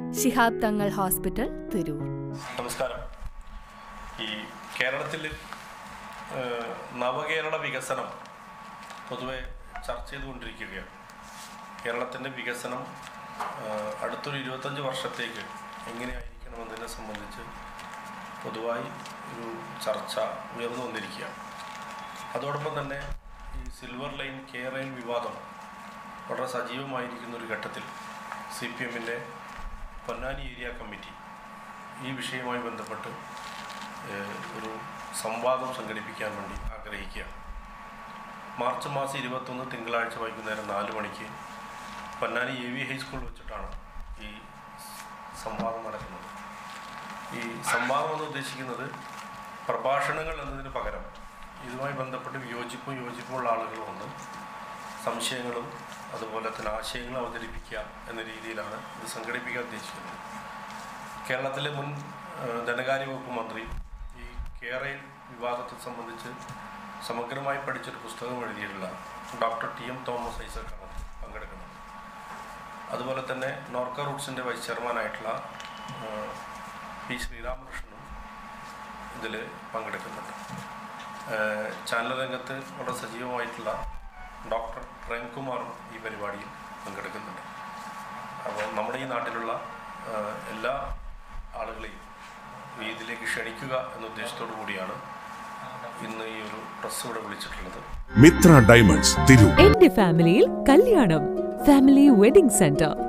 ശിഹാബ് തങ്ങൾ ഹോസ്പിറ്റൽ തിരൂർ നമസ്കാരം ഈ കേരളത്തിൽ ഏഹ്, നവകേരള വികസനം പൊതുവെ ചർച്ച ചെയ്തുകൊണ്ടിരിക്കുകയാണ് കേരളത്തിൻ്റെ വികസനം ഏഹ്, അടുത്തൊരു ഇരുപത്തഞ്ച് വർഷത്തേക്ക് എങ്ങനെയായിരിക്കണമെന്നതിനെ സംബന്ധിച്ച് പൊതുവായി ഒരു ചർച്ച ഉയർന്നു വന്നിരിക്കുകയാണ് അതോടൊപ്പം തന്നെ ഈ സിൽവർ ലൈൻ കെ റെയിൽ വിവാദം വളരെ സജീവമായിരിക്കുന്ന ഒരു ഘട്ടത്തിൽ സി പി എമ്മിൻ്റെ പൊന്നാനി ഏരിയ കമ്മിറ്റി ഈ വിഷയവുമായി ബന്ധപ്പെട്ട് ഏഹ്, ഒരു സംവാദം സംഘടിപ്പിക്കാൻ വേണ്ടി ആഗ്രഹിക്കുകയാണ് മാർച്ച് മാസം ഇരുപത്തൊന്ന് തിങ്കളാഴ്ച വൈകുന്നേരം നാല് മണിക്ക് പൊന്നാനി എ വി ഹൈസ്കൂൾ വെച്ചിട്ടാണ് ഈ സംവാദം നടക്കുന്നത് ഈ സംവാദം എന്ന് ഉദ്ദേശിക്കുന്നത് പ്രഭാഷണങ്ങൾ എന്നതിന് പകരം ഇതുമായി ബന്ധപ്പെട്ട് വിയോജിപ്പും യോജിപ്പുമുള്ള ആളുകൾ വന്ന് സംശയങ്ങളും അതുപോലെ തന്നെ ആശയങ്ങളും അവതരിപ്പിക്കുക എന്ന രീതിയിലാണ് ഇത് സംഘടിപ്പിക്കാൻ ഉദ്ദേശിക്കുന്നത് കേരളത്തിലെ മുൻ ഏഹ്, ധനകാര്യ വകുപ്പ് മന്ത്രി ഈ കേരയിൽ വിവാദത്തെ സംബന്ധിച്ച് സമഗ്രമായി പഠിച്ചൊരു പുസ്തകം എഴുതിയിട്ടുള്ള ഡോക്ടർ ടി എം തോമസ് ഐസക്കാണ് പങ്കെടുക്കുന്നത് അതുപോലെ തന്നെ നോർക്ക റൂട്ട്സിൻ്റെ വൈസ് ചെയർമാനായിട്ടുള്ള ഏഹ്, പി ശ്രീരാമകൃഷ്ണനും ഇതിൽ പങ്കെടുക്കുന്നുണ്ട് ഏഹ്, ചാനൽ രംഗത്ത് വളരെ സജീവമായിട്ടുള്ള ഡോക്ടർ പ്രേംകുമാറും ഈ പരിപാടിയിൽ പങ്കെടുക്കുന്നുണ്ട് അപ്പോൾ നമ്മുടെ ഈ നാട്ടിലുള്ള ഏഹ്, എല്ലാ ആളുകളെയും ഈ ഇതിലേക്ക് ക്ഷണിക്കുക എന്ന ഉദ്ദേശത്തോടു കൂടിയാണ് ഇന്ന് ഈ ഒരു പ്രസ് ഇവിടെ വിളിച്ചിട്ടുള്ളത് മിത്ര ഡയമണ്ട്സ് തിരൂർ എന്റെ ഫാമിലിയിൽ കല്യാണം ഫാമിലി വെഡിംഗ് സെന്റർ